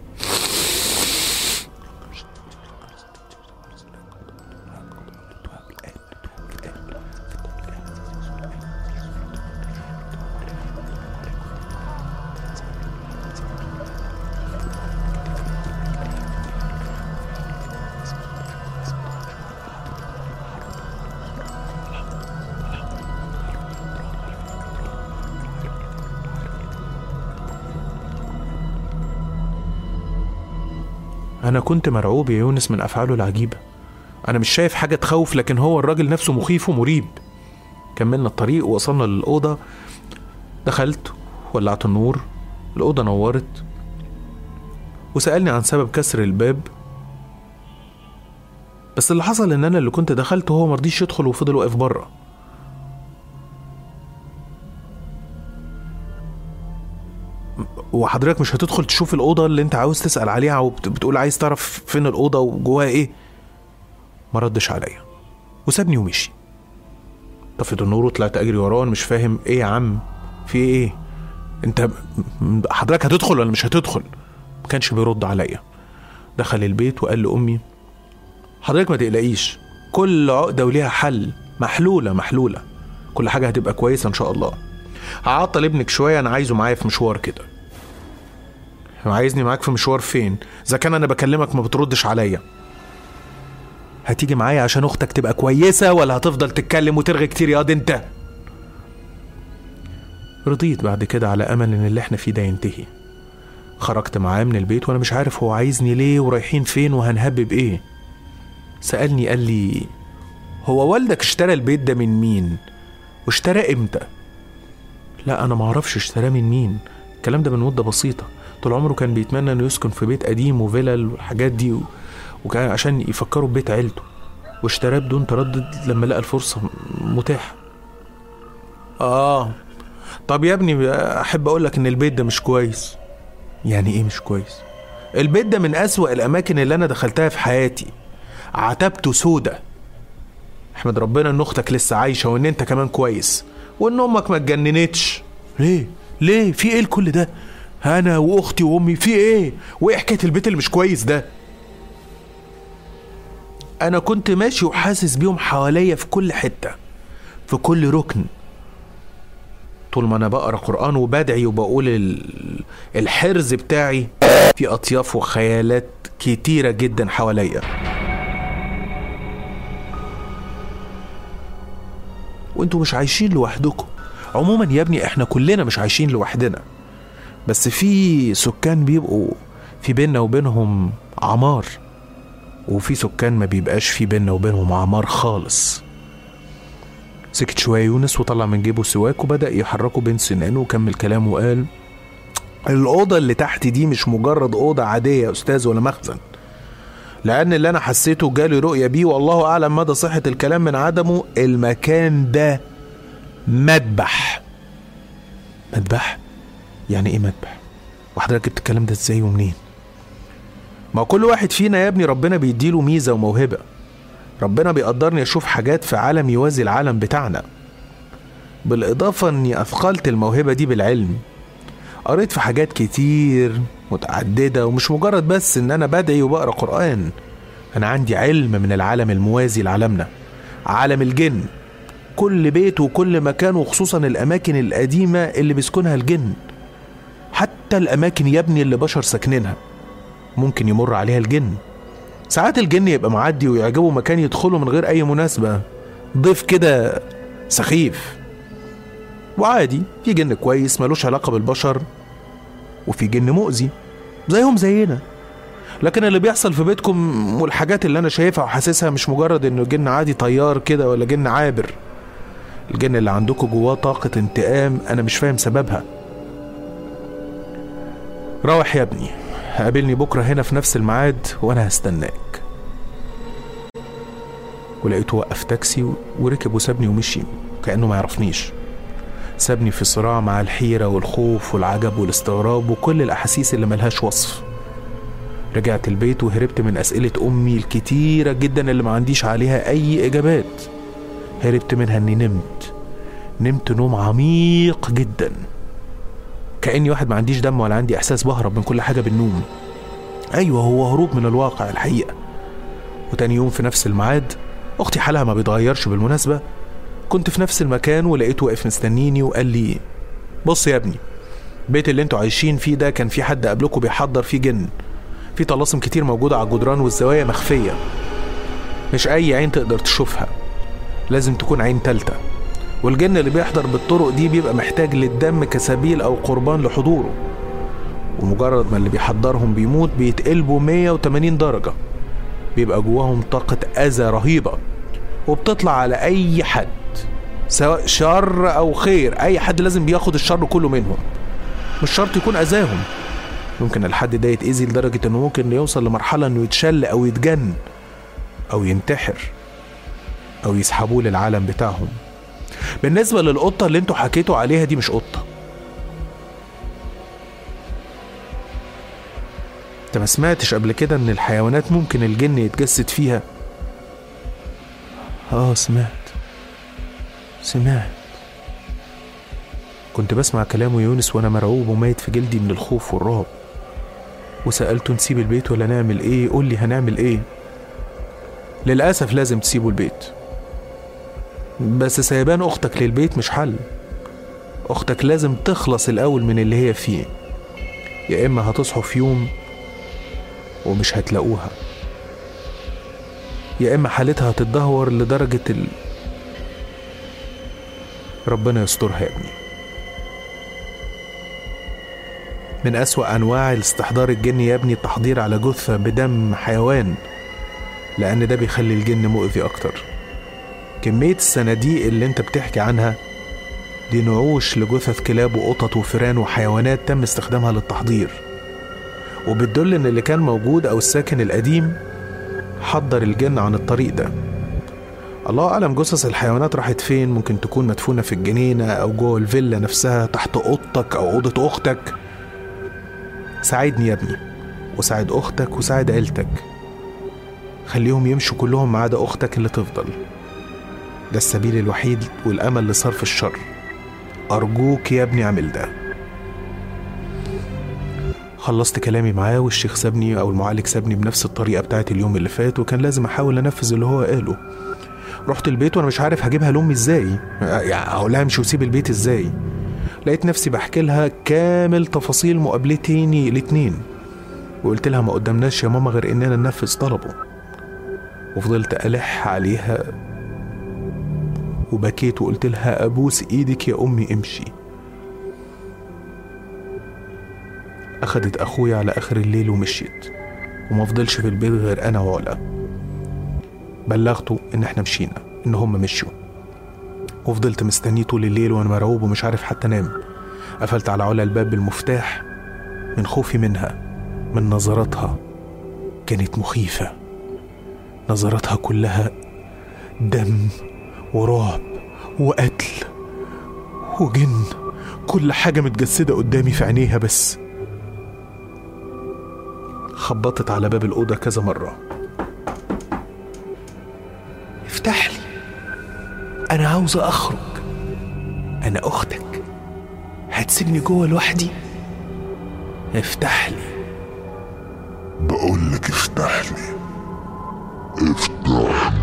أنا كنت مرعوب يا يونس من أفعاله العجيبة أنا مش شايف حاجة تخوف لكن هو الراجل نفسه مخيف ومريب كملنا الطريق ووصلنا للأوضة دخلت ولعت النور الأوضة نورت وسألني عن سبب كسر الباب بس اللي حصل إن أنا اللي كنت دخلت وهو مرضيش يدخل وفضل واقف بره وحضرتك مش هتدخل تشوف الأوضة اللي أنت عاوز تسأل عليها وبتقول عايز تعرف فين الأوضة وجواها إيه ما ردش عليا وسابني ومشي طفيت النور وطلعت أجري وراه أنا مش فاهم إيه يا عم في إيه أنت م- حضرتك هتدخل ولا مش هتدخل ما كانش بيرد عليا دخل البيت وقال لأمي حضرتك ما تقلقيش كل عقدة وليها حل محلولة محلولة كل حاجة هتبقى كويسة إن شاء الله هعطل ابنك شوية أنا عايزه معايا في مشوار كده عايزني معاك في مشوار فين إذا كان أنا بكلمك ما بتردش عليا هتيجي معايا عشان أختك تبقى كويسة ولا هتفضل تتكلم وترغي كتير ياض أنت رضيت بعد كده على أمل إن اللي إحنا فيه ده ينتهي خرجت معاه من البيت وأنا مش عارف هو عايزني ليه ورايحين فين وهنهبب إيه سألني قال لي هو والدك اشترى البيت ده من مين واشترى امتى لا انا معرفش اشتراه من مين الكلام ده من مده بسيطه طول عمره كان بيتمنى انه يسكن في بيت قديم وفيلل والحاجات دي و... وكان عشان يفكروا ببيت عيلته واشتراه بدون تردد لما لقى الفرصه متاحه اه طب يا ابني احب اقول لك ان البيت ده مش كويس يعني ايه مش كويس البيت ده من اسوأ الاماكن اللي انا دخلتها في حياتي عتبته سودة احمد ربنا ان اختك لسه عايشة وان انت كمان كويس وان امك ما اتجننتش ليه ليه في ايه لكل ده انا واختي وامي في ايه وايه حكايه البيت اللي مش كويس ده انا كنت ماشي وحاسس بيهم حواليا في كل حته في كل ركن طول ما انا بقرا قران وبدعي وبقول ال- الحرز بتاعي في اطياف وخيالات كتيره جدا حواليا وانتوا مش عايشين لوحدكم عموما يا ابني احنا كلنا مش عايشين لوحدنا بس في سكان بيبقوا في بيننا وبينهم عمار وفي سكان ما بيبقاش في بيننا وبينهم عمار خالص سكت شوية يونس وطلع من جيبه سواك وبدأ يحركه بين سنانه وكمل كلامه وقال الأوضة اللي تحت دي مش مجرد أوضة عادية يا أستاذ ولا مخزن لأن اللي أنا حسيته جالي رؤية بيه والله أعلم مدى صحة الكلام من عدمه المكان ده مذبح مذبح؟ يعني إيه مذبح؟ وحضرتك جبت الكلام ده إزاي ومنين؟ ما كل واحد فينا يا ابني ربنا بيديله ميزة وموهبة ربنا بيقدرني أشوف حاجات في عالم يوازي العالم بتاعنا بالإضافة إني أثقلت الموهبة دي بالعلم قريت في حاجات كتير متعددة ومش مجرد بس إن أنا بدعي وبقرأ قرآن أنا عندي علم من العالم الموازي لعالمنا عالم الجن كل بيت وكل مكان وخصوصا الأماكن القديمة اللي بيسكنها الجن حتى الأماكن يا ابني اللي بشر ساكنينها ممكن يمر عليها الجن ساعات الجن يبقى معدي ويعجبه مكان يدخله من غير أي مناسبة ضيف كده سخيف وعادي في جن كويس ملوش علاقة بالبشر وفي جن مؤذي زيهم زينا لكن اللي بيحصل في بيتكم والحاجات اللي انا شايفها وحاسسها مش مجرد انه جن عادي طيار كده ولا جن عابر الجن اللي عندكم جواه طاقة انتقام انا مش فاهم سببها روح يا ابني قابلني بكرة هنا في نفس الميعاد وانا هستناك ولقيته وقف تاكسي وركب وسابني ومشي كأنه ما يعرفنيش سابني في صراع مع الحيرة والخوف والعجب والاستغراب وكل الأحاسيس اللي ملهاش وصف رجعت البيت وهربت من أسئلة أمي الكتيرة جدا اللي ما عنديش عليها أي إجابات هربت منها إني نمت نمت نوم عميق جدا كأني واحد ما عنديش دم ولا عندي إحساس بهرب من كل حاجة بالنوم أيوة هو هروب من الواقع الحقيقة وتاني يوم في نفس الميعاد أختي حالها ما بيتغيرش بالمناسبة كنت في نفس المكان ولقيته واقف مستنيني وقال لي بص يا ابني البيت اللي انتوا عايشين فيه ده كان في حد قبلكم بيحضر فيه جن في طلاسم كتير موجودة على الجدران والزوايا مخفية مش أي عين تقدر تشوفها لازم تكون عين تالتة والجن اللي بيحضر بالطرق دي بيبقى محتاج للدم كسبيل أو قربان لحضوره ومجرد ما اللي بيحضرهم بيموت بيتقلبوا 180 درجة بيبقى جواهم طاقة أذى رهيبة وبتطلع على أي حد سواء شر أو خير أي حد لازم بياخد الشر كله منهم مش شرط يكون أذاهم ممكن الحد ده يتأذي لدرجة إنه ممكن يوصل لمرحلة إنه يتشل أو يتجن أو ينتحر أو يسحبوه للعالم بتاعهم بالنسبة للقطة اللي انتوا حكيتوا عليها دي مش قطة انت ما سمعتش قبل كده ان الحيوانات ممكن الجن يتجسد فيها اه سمعت سمعت كنت بسمع كلامه يونس وانا مرعوب وميت في جلدي من الخوف والرعب وسألته نسيب البيت ولا نعمل ايه قول لي هنعمل ايه للأسف لازم تسيبوا البيت بس سيبان أختك للبيت مش حل أختك لازم تخلص الأول من اللي هي فيه يا إما هتصحوا في يوم ومش هتلاقوها يا إما حالتها هتتدهور لدرجة ال... ربنا يسترها يا ابني من أسوأ أنواع الاستحضار الجني يا ابني التحضير على جثة بدم حيوان لأن ده بيخلي الجن مؤذي أكتر كمية الصناديق اللي انت بتحكي عنها دي نعوش لجثث كلاب وقطط وفئران وحيوانات تم استخدامها للتحضير وبتدل ان اللي كان موجود او الساكن القديم حضر الجن عن الطريق ده الله اعلم جثث الحيوانات راحت فين ممكن تكون مدفونه في الجنينه او جوه الفيلا نفسها تحت اوضتك او اوضه اختك ساعدني يا ابني وساعد اختك وساعد عيلتك خليهم يمشوا كلهم ما عدا أختك اللي تفضل ده السبيل الوحيد والأمل لصرف الشر أرجوك يا ابني اعمل ده خلصت كلامي معاه والشيخ سابني أو المعالج سابني بنفس الطريقة بتاعت اليوم اللي فات وكان لازم أحاول أنفذ اللي هو قاله رحت البيت وأنا مش عارف هجيبها لأمي إزاي يعني أقول لها امشي وسيب البيت إزاي لقيت نفسي بحكي لها كامل تفاصيل مقابلتيني الاتنين وقلت لها ما قدامناش يا ماما غير إننا ننفذ طلبه وفضلت ألح عليها وبكيت وقلت لها أبوس إيدك يا أمي امشي أخدت أخويا على آخر الليل ومشيت وما فضلش في البيت غير أنا وعلا بلغته إن إحنا مشينا إن هم مشوا وفضلت مستنيه طول الليل وأنا مرعوب ومش عارف حتى أنام قفلت على علا الباب بالمفتاح من خوفي منها من نظراتها كانت مخيفة نظراتها كلها دم ورعب وقتل وجن كل حاجة متجسدة قدامي في عينيها بس خبطت على باب الأوضة كذا مرة افتح لي أنا عاوزة أخرج أنا أختك هتسيبني جوه لوحدي افتح لي بقولك افتح لي افتح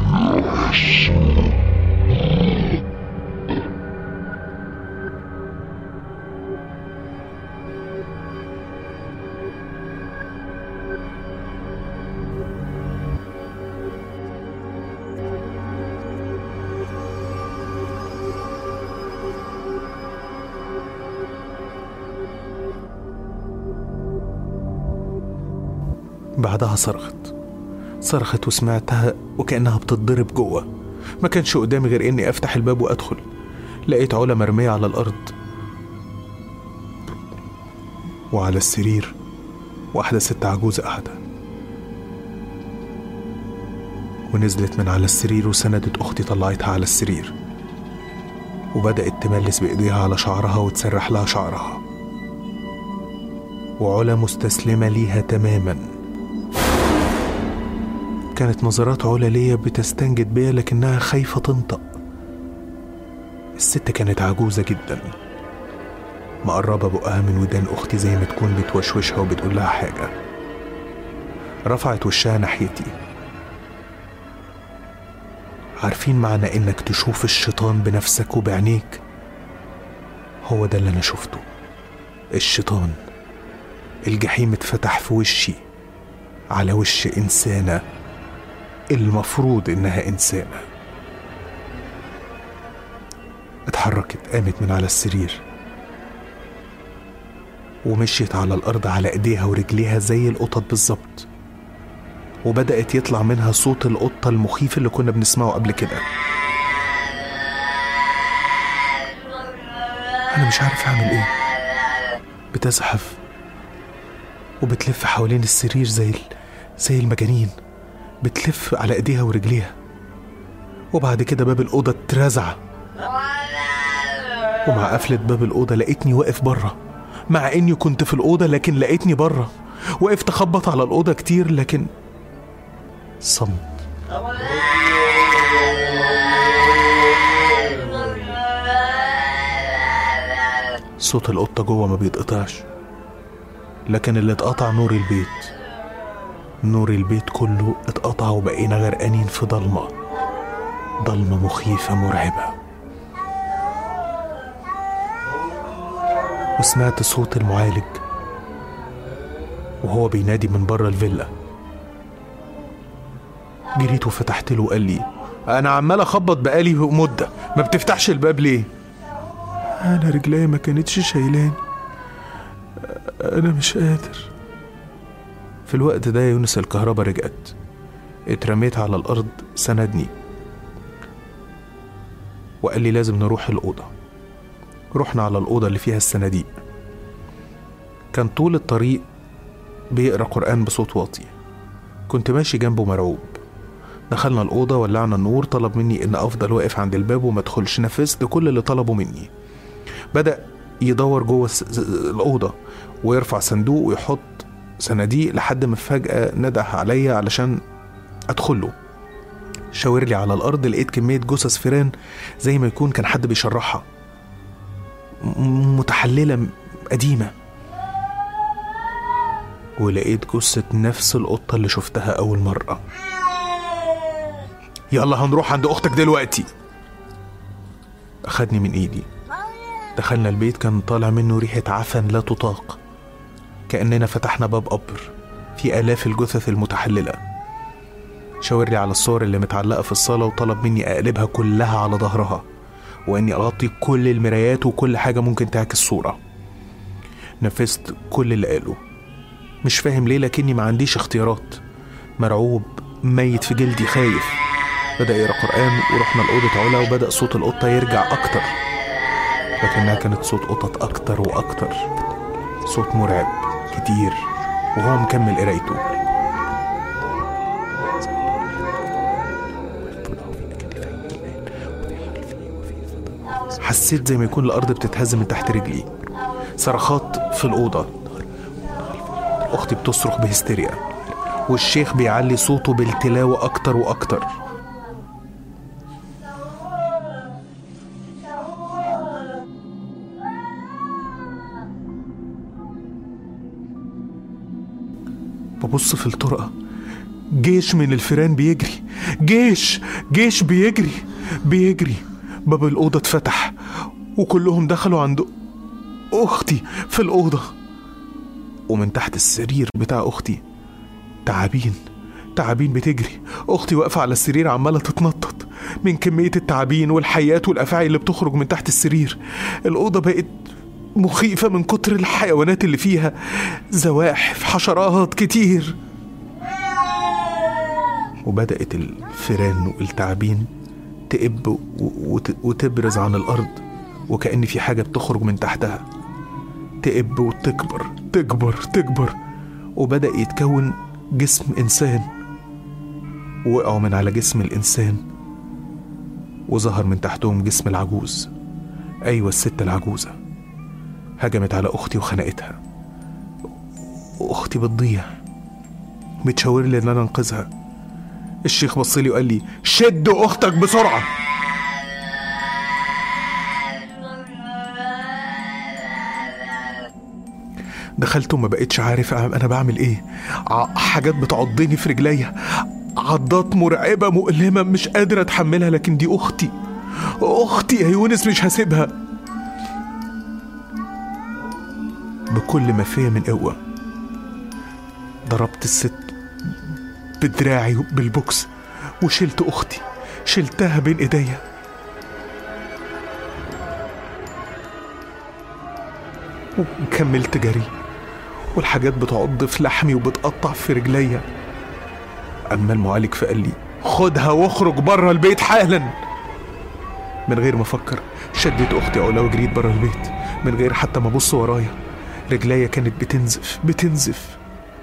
بعدها صرخت صرخت وسمعتها وكأنها بتتضرب جوه ما كانش قدامي غير إني أفتح الباب وأدخل لقيت علا مرمية على الأرض وعلى السرير واحدة ست عجوزة قاعدة ونزلت من على السرير وسندت أختي طلعتها على السرير وبدأت تملس بإيديها على شعرها وتسرح لها شعرها وعلا مستسلمة ليها تماما كانت نظرات علا ليا بتستنجد بيا لكنها خايفة تنطق الست كانت عجوزة جدا مقربة بقها من ودان أختي زي ما تكون بتوشوشها وبتقول لها حاجة رفعت وشها ناحيتي عارفين معنى إنك تشوف الشيطان بنفسك وبعينيك هو ده اللي أنا شفته الشيطان الجحيم اتفتح في وشي على وش إنسانة المفروض إنها إنسانة اتحركت قامت من على السرير ومشيت على الأرض على إيديها ورجليها زي القطط بالظبط وبدأت يطلع منها صوت القطة المخيف اللي كنا بنسمعه قبل كده أنا مش عارف أعمل إيه بتزحف وبتلف حوالين السرير زي ال... زي المجانين بتلف على ايديها ورجليها وبعد كده باب الأوضة اترزع ومع قفلة باب الأوضة لقيتني واقف بره مع إني كنت في الأوضة لكن لقيتني بره وقفت أخبط على الأوضة كتير لكن صمت صوت القطة جوه ما بيتقطعش لكن اللي اتقطع نور البيت نور البيت كله اتقطع وبقينا غرقانين في ضلمة ضلمة مخيفة مرعبة وسمعت صوت المعالج وهو بينادي من بره الفيلا جريت وفتحت له وقال لي انا عمال اخبط بقالي مده ما بتفتحش الباب ليه انا رجلي ما كانتش شايلاني انا مش قادر في الوقت ده يونس الكهرباء رجعت اترميت على الارض سندني وقال لي لازم نروح الأوضة رحنا على الأوضة اللي فيها الصناديق كان طول الطريق بيقرأ قرآن بصوت واطي كنت ماشي جنبه مرعوب دخلنا الأوضة ولعنا النور طلب مني إن أفضل واقف عند الباب وما أدخلش نفذت كل اللي طلبه مني بدأ يدور جوه الس- الأوضة ويرفع صندوق ويحط صناديق لحد ما فجأة نده عليا علشان ادخل له شاور لي على الارض لقيت كميه جثث فيران زي ما يكون كان حد بيشرحها م- متحلله م- قديمه ولقيت جثه نفس القطه اللي شفتها اول مره يلا هنروح عند اختك دلوقتي اخدني من ايدي دخلنا البيت كان طالع منه ريحه عفن لا تطاق كاننا فتحنا باب قبر في الاف الجثث المتحلله شاور لي على الصور اللي متعلقة في الصالة وطلب مني أقلبها كلها على ظهرها وإني أغطي كل المرايات وكل حاجة ممكن تعكس صورة نفذت كل اللي قاله مش فاهم ليه لكني ما عنديش اختيارات مرعوب ميت في جلدي خايف بدأ يقرأ قرآن ورحنا لأوضة علا وبدأ صوت القطة يرجع أكتر لكنها كانت صوت قطط أكتر وأكتر صوت مرعب كتير وهو مكمل قرايته حسيت زي ما يكون الأرض بتتهز من تحت رجلي صرخات في الأوضة أختي بتصرخ بهستيريا والشيخ بيعلي صوته بالتلاوة أكتر وأكتر ببص في الطرقة جيش من الفيران بيجري جيش جيش بيجري بيجري باب الأوضة اتفتح وكلهم دخلوا عند أختي في الأوضة ومن تحت السرير بتاع أختي تعابين تعابين بتجري أختي واقفة على السرير عمالة تتنطط من كمية التعابين والحيات والأفاعي اللي بتخرج من تحت السرير الأوضة بقت مخيفة من كتر الحيوانات اللي فيها زواحف حشرات كتير وبدأت الفيران والتعابين تقب و- وت- وتبرز عن الأرض وكأن في حاجة بتخرج من تحتها تقب وتكبر تكبر تكبر وبدأ يتكون جسم إنسان وقعوا من على جسم الإنسان وظهر من تحتهم جسم العجوز أيوة الست العجوزة هجمت على أختي وخنقتها أختي بتضيع بتشاور لي إن أنا أنقذها الشيخ بص لي وقال لي شد أختك بسرعة دخلت وما بقتش عارف أعمل- انا بعمل ايه ع- حاجات بتعضني في رجليا عضات مرعبة مؤلمة مش قادر اتحملها لكن دي اختي اختي يا يونس مش هسيبها بكل ما فيا من قوة ضربت الست بدراعي بالبوكس وشلت اختي شلتها بين ايديا وكملت جري والحاجات بتعض في لحمي وبتقطع في رجليا اما المعالج فقال لي خدها واخرج بره البيت حالا من غير ما افكر شديت اختي علا وجريت بره البيت من غير حتى ما ابص ورايا رجليا كانت بتنزف بتنزف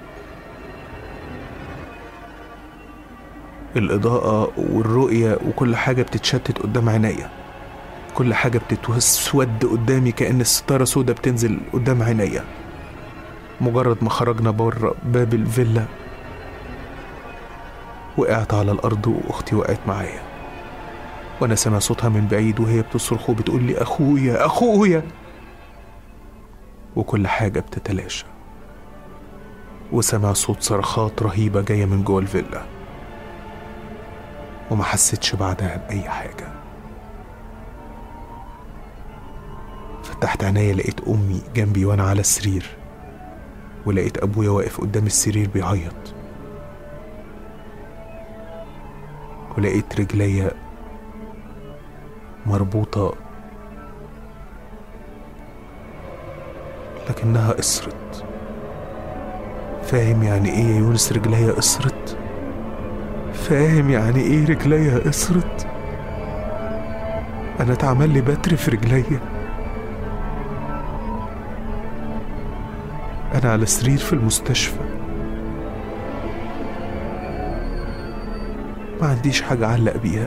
الإضاءة والرؤية وكل حاجة بتتشتت قدام عينيا كل حاجة بتتسود قدامي كأن الستارة سودة بتنزل قدام عينيا مجرد ما خرجنا بره باب الفيلا وقعت على الأرض وأختي وقعت معايا وأنا سامع صوتها من بعيد وهي بتصرخ وبتقول لي أخويا أخويا وكل حاجة بتتلاشى وسمع صوت صرخات رهيبة جاية من جوه الفيلا وما حسيتش بعدها بأي حاجة فتحت عينيا لقيت أمي جنبي وأنا على السرير ولقيت أبويا واقف قدام السرير بيعيط ولقيت رجليا مربوطة لكنها قصرت فاهم يعني ايه يا يونس رجليا قصرت فاهم يعني ايه رجليا قصرت انا اتعمل لي بتر في رجليا انا على سرير في المستشفى ما عنديش حاجة أعلق بيها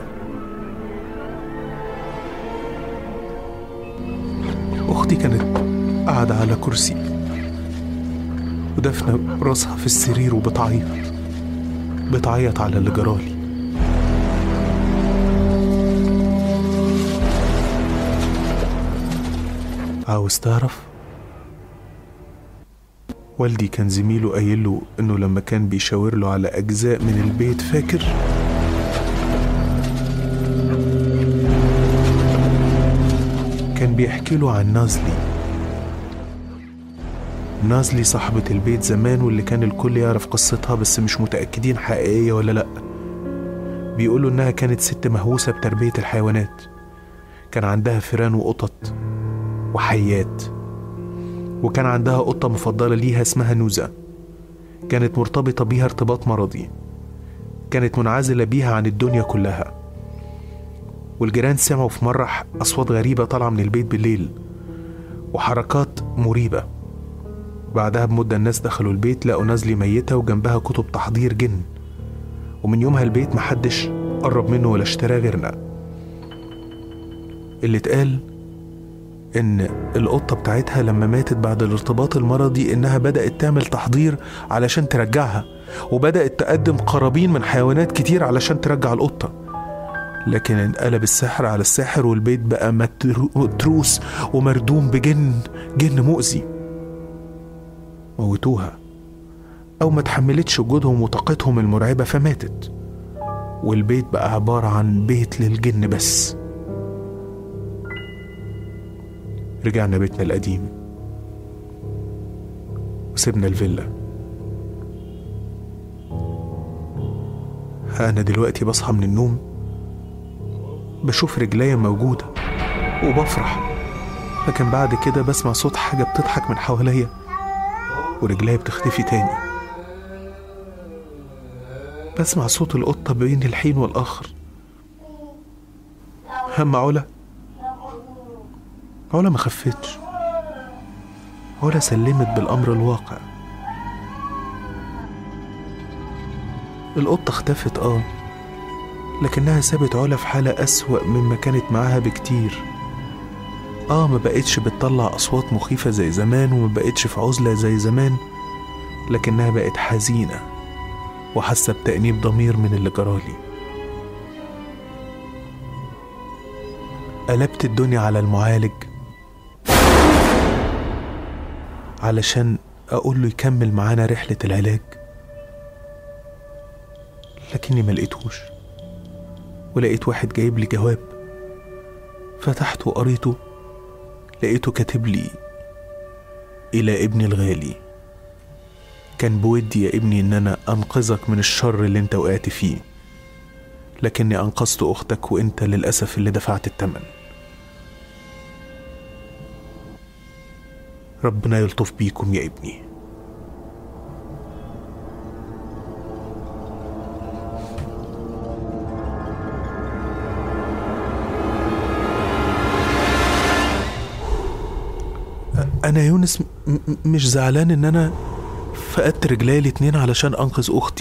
أختي كانت قاعدة على كرسي ودفنة راسها في السرير وبتعيط بتعيط على اللي جرالي عاوز تعرف والدي كان زميله قايل له انه لما كان بيشاور له على اجزاء من البيت فاكر كان بيحكي له عن نازلي نازلي صاحبة البيت زمان واللي كان الكل يعرف قصتها بس مش متأكدين حقيقية ولا لأ بيقولوا إنها كانت ست مهووسة بتربية الحيوانات كان عندها فيران وقطط وحيات وكان عندها قطة مفضلة ليها اسمها نوزة كانت مرتبطة بيها ارتباط مرضي كانت منعزلة بيها عن الدنيا كلها والجيران سمعوا في مرة أصوات غريبة طالعة من البيت بالليل وحركات مريبة بعدها بمدة الناس دخلوا البيت لقوا نازلي ميتة وجنبها كتب تحضير جن ومن يومها البيت محدش قرب منه ولا اشتراه غيرنا اللي اتقال إن القطة بتاعتها لما ماتت بعد الارتباط المرضي إنها بدأت تعمل تحضير علشان ترجعها وبدأت تقدم قرابين من حيوانات كتير علشان ترجع القطة لكن انقلب السحر على الساحر والبيت بقى متروس ومردوم بجن جن مؤذي موتوها أو ما تحملتش وجودهم وطاقتهم المرعبة فماتت والبيت بقى عبارة عن بيت للجن بس رجعنا بيتنا القديم وسيبنا الفيلا أنا دلوقتي بصحى من النوم بشوف رجليا موجودة وبفرح لكن بعد كده بسمع صوت حاجة بتضحك من حواليا ورجليا بتختفي تاني بسمع صوت القطة بين الحين والآخر هم علا علا ما خفتش علا سلمت بالأمر الواقع القطة اختفت اه لكنها سابت علا في حالة أسوأ مما كانت معاها بكتير اه ما بقتش بتطلع أصوات مخيفة زي زمان وما بقتش في عزلة زي زمان لكنها بقت حزينة وحاسة بتأنيب ضمير من اللي جرالي قلبت الدنيا على المعالج علشان أقول له يكمل معانا رحلة العلاج لكني ما لقيتوش ولقيت واحد جايب لي جواب فتحته وقريته لقيته كاتب لي إلى ابني الغالي كان بودي يا ابني إن أنا أنقذك من الشر اللي أنت وقعت فيه لكني أنقذت أختك وأنت للأسف اللي دفعت الثمن ربنا يلطف بيكم يا ابني انا يونس م- م- مش زعلان ان انا فقدت رجلي الاتنين علشان انقذ اختي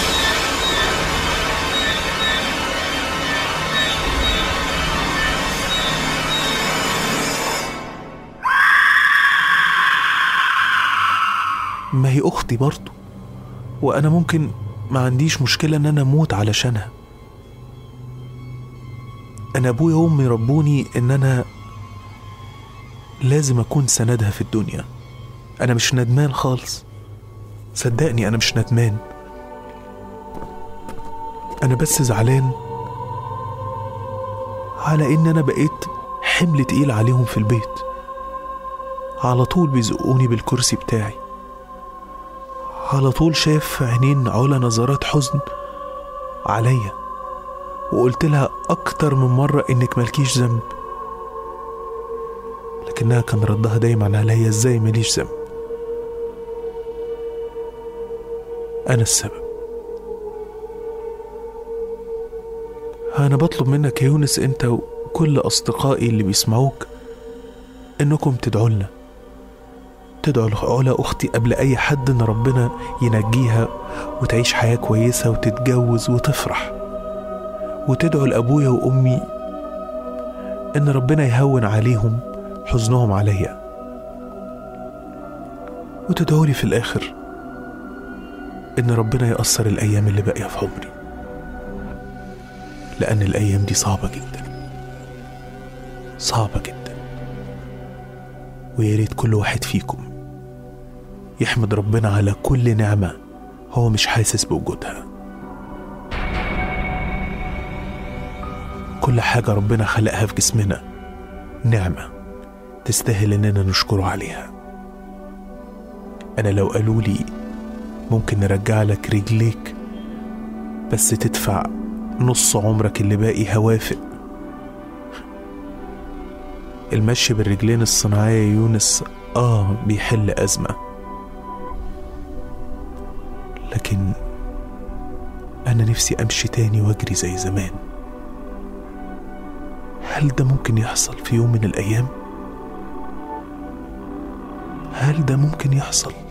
ما هي اختي برضه وانا ممكن ما عنديش مشكله ان انا اموت علشانها انا ابويا وامي ربوني ان انا لازم اكون سندها في الدنيا انا مش ندمان خالص صدقني انا مش ندمان انا بس زعلان على ان انا بقيت حمل تقيل عليهم في البيت على طول بيزقوني بالكرسي بتاعي على طول شاف في عينين علا نظرات حزن عليا وقلت لها اكتر من مرة انك مالكيش ذنب لكنها كان ردها دايما عليا ازاي ماليش ذنب انا السبب انا بطلب منك يا يونس انت وكل اصدقائي اللي بيسمعوك انكم تدعوا لنا تدعوا لعلا اختي قبل اي حد ان ربنا ينجيها وتعيش حياه كويسه وتتجوز وتفرح وتدعوا لابويا وامي ان ربنا يهون عليهم حزنهم عليا وتدعوا لي في الاخر إن ربنا يقصر الأيام اللي باقية في عمري لأن الأيام دي صعبة جدا صعبة جدا ويا ريت كل واحد فيكم يحمد ربنا على كل نعمة هو مش حاسس بوجودها كل حاجة ربنا خلقها في جسمنا نعمة تستاهل إننا نشكره عليها أنا لو قالوا لي ممكن نرجع لك رجليك بس تدفع نص عمرك اللي باقي هوافق المشي بالرجلين الصناعية يا يونس آه بيحل أزمة لكن أنا نفسي أمشي تاني وأجري زي زمان هل ده ممكن يحصل في يوم من الأيام؟ هل ده ممكن يحصل؟